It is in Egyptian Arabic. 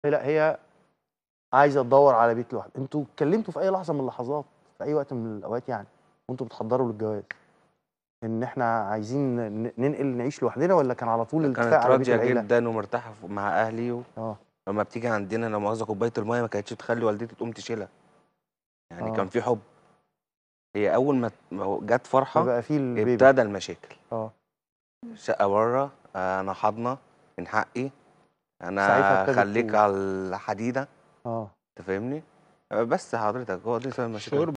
لا هي عايزه تدور على بيت لوحدها انتوا اتكلمتوا في اي لحظه من اللحظات في اي وقت من الاوقات يعني وانتوا بتحضروا للجواز ان احنا عايزين ن- ننقل نعيش لوحدنا ولا كان على طول الاتفاق كانت على بيت راضيه العيله جدا ومرتاحه ف- مع اهلي و... اه لما بتيجي عندنا لا مؤاخذه كوبايه الميه ما كانتش تخلي والدتي تقوم تشيلها يعني آه. كان في حب هي اول ما ت- ما جت فرحه فبقى في البيبي ابتدى المشاكل اه شقه بره انا حاضنه من حقي ساعتها انا ابتدت خليك تقول. على الحديده اه انت فاهمني بس حضرتك هو دي سبب المشاكل الشعور